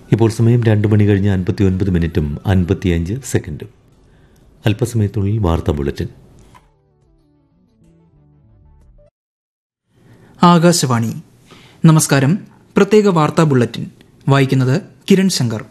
ഇപ്പോൾ സമയം രണ്ട് മണി കഴിഞ്ഞ് അൻപത്തി ഒൻപത് മിനിറ്റും അൻപത്തിയഞ്ച് സെക്കൻഡും അല്പസമയത്തുള്ളിൽ വാർത്താ ബുള്ളറ്റിൻ ആകാശവാണി നമസ്കാരം പ്രത്യേക വാർത്താ ബുള്ളറ്റിൻ വായിക്കുന്നത് കിരൺ ശങ്കർ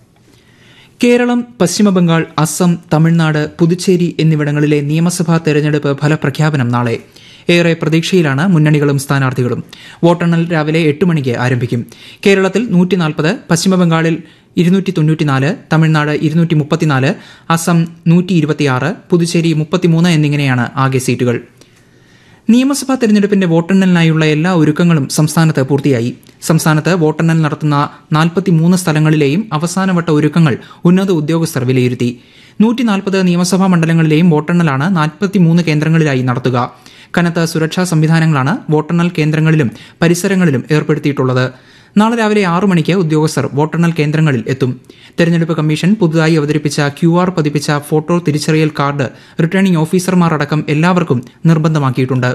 കേരളം പശ്ചിമബംഗാൾ അസം തമിഴ്നാട് പുതുച്ചേരി എന്നിവിടങ്ങളിലെ നിയമസഭാ തെരഞ്ഞെടുപ്പ് ഫലപ്രഖ്യാപനം നാളെ ഏറെ പ്രതീക്ഷയിലാണ് മുന്നണികളും സ്ഥാനാർത്ഥികളും വോട്ടെണ്ണൽ രാവിലെ എട്ട് മണിക്ക് ആരംഭിക്കും കേരളത്തിൽ നൂറ്റി നാൽപ്പത് പശ്ചിമബംഗാളിൽ ഇരുന്നൂറ്റി തൊണ്ണൂറ്റിനാല് തമിഴ്നാട് ഇരുന്നൂറ്റി മുപ്പത്തിനാല് അസം നൂറ്റി ഇരുപത്തിയാറ് പുതുച്ചേരി മുപ്പത്തിമൂന്ന് എന്നിങ്ങനെയാണ് ആകെ സീറ്റുകൾ നിയമസഭാ തെരഞ്ഞെടുപ്പിന്റെ വോട്ടെണ്ണലിനായുള്ള എല്ലാ ഒരുക്കങ്ങളും സംസ്ഥാനത്ത് പൂർത്തിയായി സംസ്ഥാനത്ത് വോട്ടെണ്ണൽ നടത്തുന്ന നാൽപ്പത്തിമൂന്ന് സ്ഥലങ്ങളിലെയും അവസാനവട്ട ഒരുക്കങ്ങൾ ഉന്നത ഉദ്യോഗസ്ഥർ വിലയിരുത്തി നൂറ്റി നാൽപ്പത് നിയമസഭാ മണ്ഡലങ്ങളിലെയും വോട്ടെണ്ണലാണ് നാൽപ്പത്തിമൂന്ന് കേന്ദ്രങ്ങളിലായി നടത്തുക കനത്ത സുരക്ഷാ സംവിധാനങ്ങളാണ് വോട്ടെണ്ണൽ കേന്ദ്രങ്ങളിലും പരിസരങ്ങളിലും ഏർപ്പെടുത്തിയിട്ടുള്ളത് നാളെ രാവിലെ ആറു മണിക്ക് ഉദ്യോഗസ്ഥർ വോട്ടെണ്ണൽ കേന്ദ്രങ്ങളിൽ എത്തും തെരഞ്ഞെടുപ്പ് കമ്മീഷൻ പുതുതായി അവതരിപ്പിച്ച ക്യു ആർ പതിപ്പിച്ച ഫോട്ടോ തിരിച്ചറിയൽ കാർഡ് റിട്ടേണിംഗ് ഓഫീസർമാർ അടക്കം എല്ലാവർക്കും നിർബന്ധമാക്കിയിട്ടുണ്ട്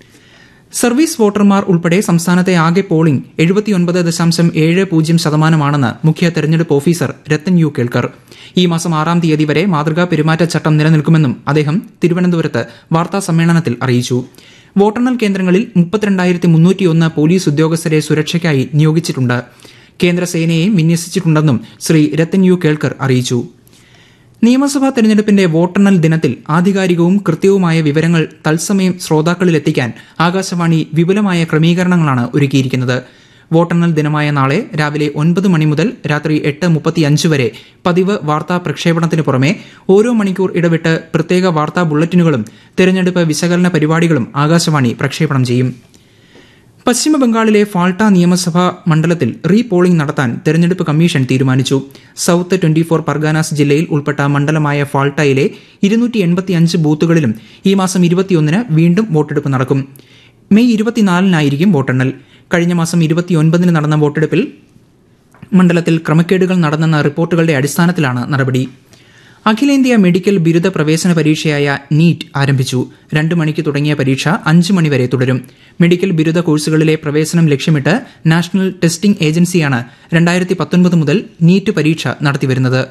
സർവീസ് വോട്ടർമാർ ഉൾപ്പെടെ സംസ്ഥാനത്തെ ആകെ പോളിംഗ് എഴുപത്തിയൊൻപത് ദശാംശം ഏഴ് പൂജ്യം ശതമാനമാണെന്ന് മുഖ്യ തെരഞ്ഞെടുപ്പ് ഓഫീസർ രത്തൻ യു കേൾക്കർ ഈ മാസം ആറാം തീയതി വരെ മാതൃകാ പെരുമാറ്റച്ചട്ടം നിലനിൽക്കുമെന്നും അദ്ദേഹം തിരുവനന്തപുരത്ത് വാർത്താ സമ്മേളനത്തിൽ അറിയിച്ചു വോട്ടെണ്ണൽ കേന്ദ്രങ്ങളിൽ മുപ്പത്തിരണ്ടായിരത്തി മുന്നൂറ്റിയൊന്ന് പോലീസ് ഉദ്യോഗസ്ഥരെ സുരക്ഷയ്ക്കായി നിയോഗിച്ചിട്ടുണ്ട് കേന്ദ്രസേനയെയും വിന്യസിച്ചിട്ടുണ്ടെന്നും ശ്രീ രത്തൻ യു കേൾക്കർ അറിയിച്ചു നിയമസഭാ തെരഞ്ഞെടുപ്പിന്റെ വോട്ടെണ്ണൽ ദിനത്തിൽ ആധികാരികവും കൃത്യവുമായ വിവരങ്ങൾ തത്സമയം ശ്രോതാക്കളിലെത്തിക്കാൻ ആകാശവാണി വിപുലമായ ക്രമീകരണങ്ങളാണ് ഒരുക്കിയിരിക്കുന്നത് വോട്ടെണ്ണൽ ദിനമായ നാളെ രാവിലെ ഒൻപത് മണി മുതൽ രാത്രി എട്ട് മുപ്പത്തിയഞ്ച് വരെ പതിവ് വാർത്താ പ്രക്ഷേപണത്തിന് പുറമെ ഓരോ മണിക്കൂർ ഇടവിട്ട് പ്രത്യേക വാർത്താ ബുള്ളറ്റിനുകളും തെരഞ്ഞെടുപ്പ് വിശകലന പരിപാടികളും ആകാശവാണി പ്രക്ഷേപണം ചെയ്യും പശ്ചിമബംഗാളിലെ ഫാൾട്ട നിയമസഭാ മണ്ഡലത്തിൽ റീ പോളിംഗ് നടത്താൻ തെരഞ്ഞെടുപ്പ് കമ്മീഷൻ തീരുമാനിച്ചു സൌത്ത് ട്വന്റി ഫോർ പർഗാനാസ് ജില്ലയിൽ ഉൾപ്പെട്ട മണ്ഡലമായ ഫാൾട്ടയിലെ ഇരുന്നൂറ്റി എൺപത്തിയഞ്ച് ബൂത്തുകളിലും ഈ മാസം ഇരുപത്തിയൊന്നിന് വീണ്ടും വോട്ടെടുപ്പ് നടക്കും മെയ് ഇരുപത്തിനാലിനായിരിക്കും വോട്ടെണ്ണൽ കഴിഞ്ഞ മാസം ഇരുപത്തിയൊൻപതിന് നടന്ന വോട്ടെടുപ്പിൽ മണ്ഡലത്തിൽ ക്രമക്കേടുകൾ നടന്നെന്ന റിപ്പോർട്ടുകളുടെ അടിസ്ഥാനത്തിലാണ് നടപടി അഖിലേന്ത്യാ മെഡിക്കൽ ബിരുദ പ്രവേശന പരീക്ഷയായ നീറ്റ് ആരംഭിച്ചു രണ്ട് മണിക്ക് തുടങ്ങിയ പരീക്ഷ അഞ്ച് മണിവരെ തുടരും മെഡിക്കൽ ബിരുദ കോഴ്സുകളിലെ പ്രവേശനം ലക്ഷ്യമിട്ട് നാഷണൽ ടെസ്റ്റിംഗ് ഏജൻസിയാണ് രണ്ടായിരത്തി പത്തൊൻപത് മുതൽ നീറ്റ് പരീക്ഷ നടത്തിവരുന്നത്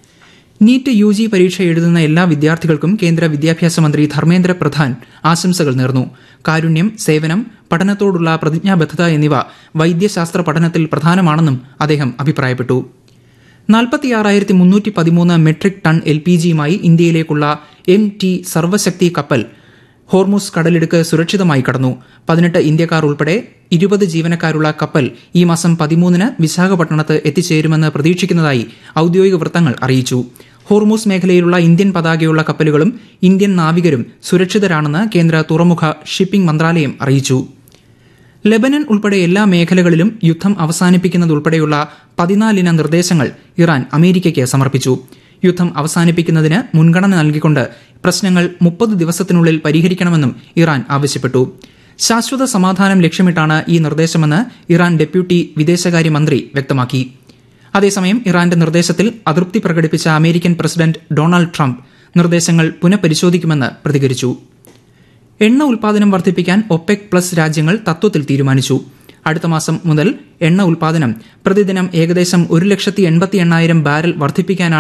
നീറ്റ് യു ജി പരീക്ഷ എഴുതുന്ന എല്ലാ വിദ്യാർത്ഥികൾക്കും കേന്ദ്ര വിദ്യാഭ്യാസ മന്ത്രി ധർമ്മേന്ദ്ര പ്രധാൻ ആശംസകൾ നേർന്നു കാരുണ്യം സേവനം പഠനത്തോടുള്ള പ്രതിജ്ഞാബദ്ധത എന്നിവ വൈദ്യശാസ്ത്ര പഠനത്തിൽ പ്രധാനമാണെന്നും അദ്ദേഹം അഭിപ്രായപ്പെട്ടു നാൽപ്പത്തിയാറായിരത്തി മുന്നൂറ്റി പതിമൂന്ന് മെട്രിക് ടൺ എൽ പി ജിയുമായി ഇന്ത്യയിലേക്കുള്ള എം ടി സർവശക്തി കപ്പൽ ഹോർമുസ് കടലിടുക്ക് സുരക്ഷിതമായി കടന്നു പതിനെട്ട് ഇന്ത്യക്കാർ ഉൾപ്പെടെ ഇരുപത് ജീവനക്കാരുള്ള കപ്പൽ ഈ മാസം പതിമൂന്നിന് വിശാഖപട്ടണത്ത് എത്തിച്ചേരുമെന്ന് പ്രതീക്ഷിക്കുന്നതായി ഔദ്യോഗിക വൃത്തങ്ങൾ അറിയിച്ചു ഹോർമൂസ് മേഖലയിലുള്ള ഇന്ത്യൻ പതാകയുള്ള കപ്പലുകളും ഇന്ത്യൻ നാവികരും സുരക്ഷിതരാണെന്ന് കേന്ദ്ര തുറമുഖ ഷിപ്പിംഗ് മന്ത്രാലയം അറിയിച്ചു ലെബനൻ ഉൾപ്പെടെ എല്ലാ മേഖലകളിലും യുദ്ധം അവസാനിപ്പിക്കുന്നതുൾപ്പെടെയുള്ള പതിനാലിന നിർദ്ദേശങ്ങൾ ഇറാൻ അമേരിക്കയ്ക്ക് സമർപ്പിച്ചു യുദ്ധം അവസാനിപ്പിക്കുന്നതിന് മുൻഗണന നൽകിക്കൊണ്ട് പ്രശ്നങ്ങൾ മുപ്പത് ദിവസത്തിനുള്ളിൽ പരിഹരിക്കണമെന്നും ഇറാൻ ആവശ്യപ്പെട്ടു ശാശ്വത സമാധാനം ലക്ഷ്യമിട്ടാണ് ഈ നിർദ്ദേശമെന്ന് ഇറാൻ ഡെപ്യൂട്ടി വിദേശകാര്യമന്ത്രി വ്യക്തമാക്കി അതേസമയം ഇറാന്റെ നിർദ്ദേശത്തിൽ അതൃപ്തി പ്രകടിപ്പിച്ച അമേരിക്കൻ പ്രസിഡന്റ് ഡൊണാൾഡ് ട്രംപ് നിർദ്ദേശങ്ങൾ പുനഃപരിശോധിക്കുമെന്ന് പ്രതികരിച്ചു എണ്ണ ഉൽപാദനം വർദ്ധിപ്പിക്കാൻ ഒപെക് പ്ലസ് രാജ്യങ്ങൾ തത്വത്തിൽ തീരുമാനിച്ചു അടുത്ത മാസം മുതൽ എണ്ണ ഉൽപാദനം പ്രതിദിനം ഏകദേശം ഒരു ലക്ഷത്തി എൺപത്തി എണ്ണായിരം ബാരൽ വർദ്ധിപ്പിക്കാനാണ്